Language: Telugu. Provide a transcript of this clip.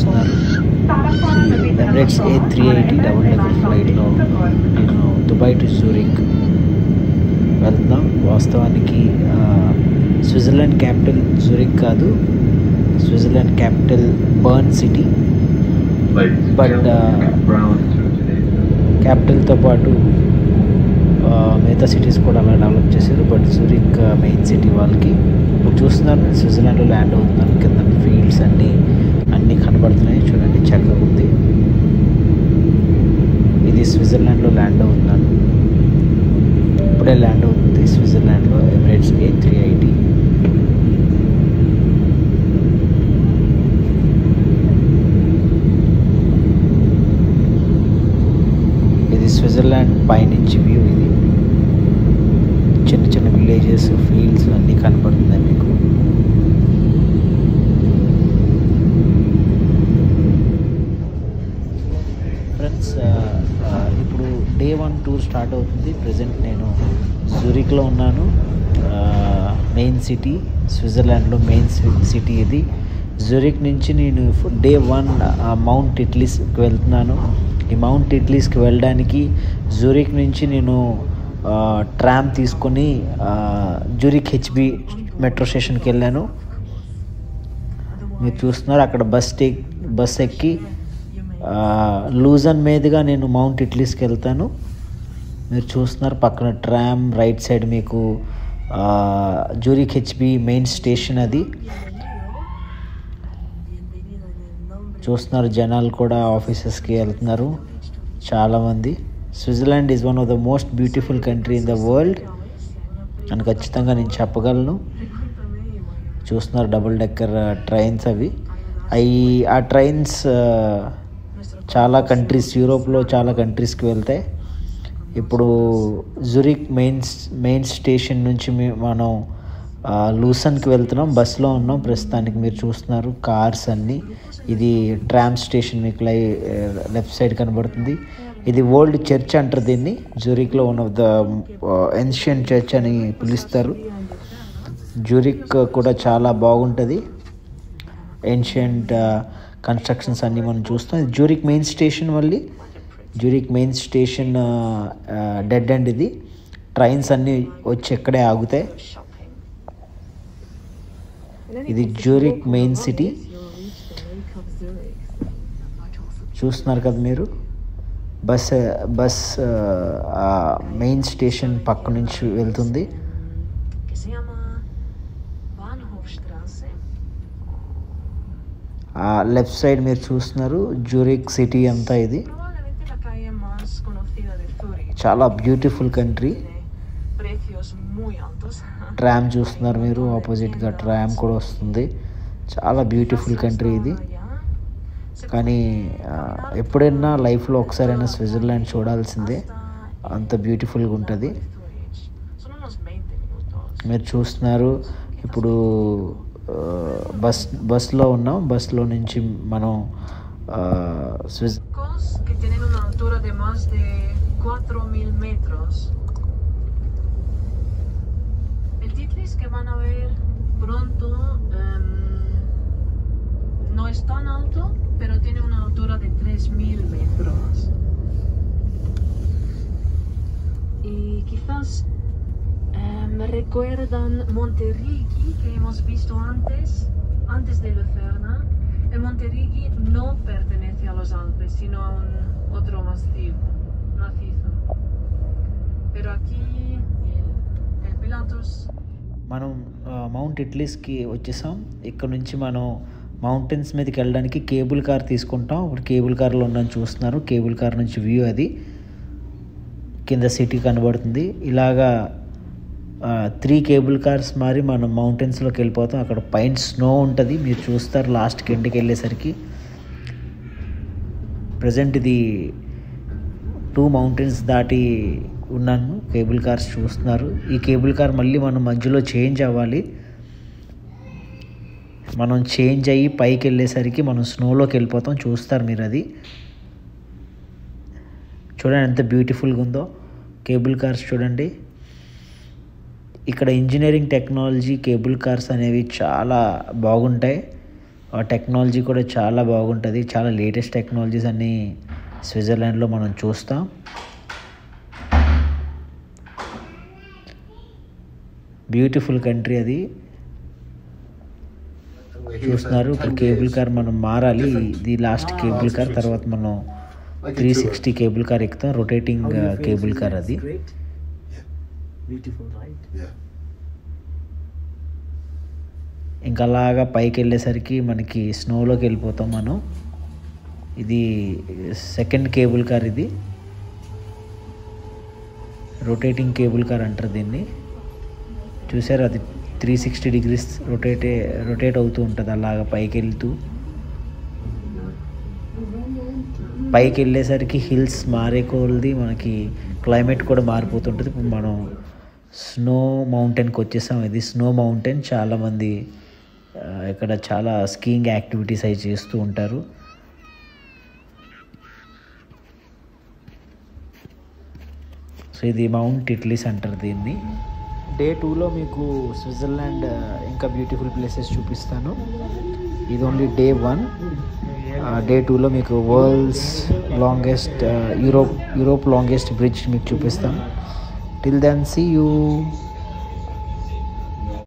చూస్తున్నారు Emirates A three eighty double decker ఫ్లైట్లో నేను దుబాయ్ టు జూరిక్ వెళ్తున్నాం వాస్తవానికి ఆ, స్విట్జర్లాండ్ క్యాపిటల్ జూరిక్ కాదు Switzerland capital Bern city But uh, క్యాపిటల్తో పాటు ఆ, మిగతా సిటీస్ కూడా అలా డెవలప్ చేశారు బట్ జూరిక్ మెయిన్ సిటీ వాళ్ళకి ఇప్పుడు చూస్తున్నారు స్విట్జర్లాండ్లో ల్యాండ్ అవుతున్నాను కింద ఫీల్డ్స్ అన్నీ అన్నీ కనబడుతున్నాయి చూడండి చక్కగా ఉంది ఇది స్విట్జర్లాండ్లో ల్యాండ్ అవుతున్నాను ఇప్పుడే ల్యాండ్ అవుతుంది స్విట్జర్లాండ్లో ఎమిరేట్స్ ఏ త్రీ ఐటీ ఇది స్విట్జర్లాండ్ పైనుంచి వ్యూ ఇది చిన్న చిన్న విలేజెస్ ఫీల్డ్స్ అన్నీ కనపడుతున్నాయి మీకు ఫ్రెండ్స్ ఇప్పుడు డే వన్ టూర్ స్టార్ట్ అవుతుంది ప్రజెంట్ నేను జూరిక్లో ఉన్నాను మెయిన్ సిటీ స్విట్జర్లాండ్లో మెయిన్ సిటీ ఇది జూరిక్ నుంచి నేను డే వన్ మౌంట్ ఇట్లీస్కి వెళ్తున్నాను ఈ మౌంట్ ఇట్లీస్కి వెళ్ళడానికి జూరిక్ నుంచి నేను ట్రామ్ తీసుకొని జూరిక్ హెచ్బి మెట్రో స్టేషన్కి వెళ్ళాను మీరు చూస్తున్నారు అక్కడ బస్ టేక్ బస్ ఎక్కి ఆ, లూజన్ మీదుగా నేను మౌంట్ ఇట్లీస్కి వెళ్తాను మీరు చూస్తున్నారు పక్కన ట్రామ్ రైట్ సైడ్ మీకు ఆ, జూరిక్ హెచ్బి మెయిన్ స్టేషన్ అది చూస్తున్నారు జనాలు కూడా ఆఫీసెస్కి వెళ్తున్నారు చాలామంది Switzerland is one of the most beautiful country in the world అని ఖచ్చితంగా నేను చెప్పగలను చూస్తున్నారు డబుల్ డెక్కర్ ట్రైన్స్ అవి అవి ఆ ట్రైన్స్ చాలా కంట్రీస్ యూరోప్లో చాలా కంట్రీస్కి వెళ్తాయి ఇప్పుడు జురిక్ మెయిన్ మెయిన్ స్టేషన్ నుంచి మీ- మనం ఆ, లూసన్కి వెళ్తున్నాం బస్సులో ఉన్నాం ప్రస్తుతానికి మీరు చూస్తున్నారు కార్స్ అన్నీ ఇది ట్రామ్ స్టేషన్ మీకు లై లెఫ్ట్ సైడ్ కనబడుతుంది ఇది ఓల్డ్ చర్చ్ అంటారు దీన్ని జూరిక్లో one of the ancient church అని పిలుస్తారు జూరిక్ కూడా చాలా బాగుంటుంది ఏన్షియంట్ కన్స్ట్రక్షన్స్ అన్నీ మనం చూస్తాం ఇది జూరిక్ మెయిన్ స్టేషన్ మళ్ళీ Zurich main station dead end ఇది ట్రైన్స్ అన్నీ వచ్చి ఎక్కడే ఆగుతాయి ఇది జూరిక్ మెయిన్ సిటీ చూస్తున్నారు కదా మీరు బస్ బస్ ఆ, మెయిన్ స్టేషన్ పక్క నుంచి వెళ్తుంది que se llama Bahnhofstraße. ఆ లెఫ్ట్ సైడ్ మీరు చూస్తున్నారు జూరిక్ సిటీ అంతా ఇది Probablemente la calle más conocida de Zurich. చాలా beautiful country Tiene precios muy altos. Tram చూస్తున్నారు మీరు ఆపోజిట్గా ట్రామ్ కూడా వస్తుంది చాలా బ్యూటిఫుల్ కంట్రీ ఇది కానీ ఆ, ఎప్పుడైనా లైఫ్లో ఒకసారైనా స్విట్జర్లాండ్ చూడాల్సిందే అంత బ్యూటిఫుల్గా ఉంటుంది Son unos 20 minutos. మీరు చూస్తున్నారు ఇప్పుడు ఆ, బస్ బస్లో ఉన్నాం బస్లో నుంచి మనం ఆ, స్విజ్ Barcos que tienen una altura de más de 4.000 metros. El Titlis que van a ver pronto em, no es tan alto, pero tiene una altura de 3.000 metros. Y quizás eh, me recuerdan Monterrigi que hemos visto antes, antes de Lucerna. El Monterrigi no pertenece a los Alpes, sino a un otro macizo. macizo. Pero aquí el, el Pilatus మనం ఆ, మౌంట్ ఇట్లీస్కి వచ్చేసాం ఇక్కడ నుంచి మనం మౌంటైన్స్ మీదకి వెళ్ళడానికి కేబుల్ కార్ తీసుకుంటాం ఇప్పుడు కేబుల్ కార్లో ఉన్నాను చూస్తున్నారు కేబుల్ కార్ నుంచి వ్యూ అది కింద సిటీ కనబడుతుంది ఇలాగా త్రీ కేబుల్ కార్స్ మారి మనం మౌంటైన్స్లోకి వెళ్ళిపోతాం అక్కడ పైన స్నో ఉంటుంది మీరు చూస్తారు లాస్ట్కి ఎండ్కి వెళ్ళేసరికి ప్రజెంట్ ఇది టూ మౌంటైన్స్ దాటి ఉన్నాను కేబుల్ కార్స్ చూస్తున్నారు ఈ కేబుల్ కార్ మళ్ళీ మనం మధ్యలో చేంజ్ అవ్వాలి మనం చేంజ్ అయ్యి పైకి వెళ్ళేసరికి మనం స్నోలోకి వెళ్ళిపోతాం చూస్తారు మీరు అది చూడండి ఎంత బ్యూటిఫుల్గా ఉందో కేబుల్ కార్స్ చూడండి ఇక్కడ ఇంజనీరింగ్ టెక్నాలజీ కేబుల్ కార్స్ అనేవి చాలా బాగుంటాయి ఆ టెక్నాలజీ కూడా చాలా బాగుంటుంది చాలా లేటెస్ట్ టెక్నాలజీస్ అన్నీ స్విట్జర్లాండ్లో మనం చూస్తాం బ్యూటిఫుల్ కంట్రీ అది చూస్తున్నారు ఇప్పుడు కేబుల్ కార్ మనం మారాలి ఇది లాస్ట్ కేబుల్ కార్ తర్వాత మనం త్రీ సిక్స్టీ కేబుల్ కార్ ఎక్కుతాం రొటేటింగ్ కేబుల్ కార్ అది Great. Beautiful, right? Yeah. ఇంకా అలాగా పైకి వెళ్ళేసరికి మనకి స్నోలోకి వెళ్ళిపోతాం మనం ఇది సెకండ్ కేబుల్ కార్ ఇది రొటేటింగ్ కేబుల్ కార్ అంటారు దీన్ని చూసారు అది three sixty degrees rotate rotate అవుతూ ఉంటుంది అలాగా పైకి వెళ్తూ పైకి వెళ్ళేసరికి హిల్స్ మారే కొలది మనకి క్లైమేట్ కూడా మారిపోతుంటుంది ఇప్పుడు మనం స్నో మౌంటైన్కి వచ్చేసాం ఇది స్నో మౌంటైన్ చాలామంది ఆ, ఇక్కడ చాలా స్కీయింగ్ యాక్టివిటీస్ అవి చేస్తూ ఉంటారు సో ఇది మౌంట్ ఇట్లీస్ అంటారు దీన్ని డే టూలో మీకు స్విట్జర్లాండ్ ఆ, ఇంకా బ్యూటిఫుల్ ప్లేసెస్ చూపిస్తాను ఇది ఓన్లీ డే వన్ డే టూలో మీకు world's longest Europe Europe longest bridge మీకు చూపిస్తాం టిల్ దెన్ సీ యూ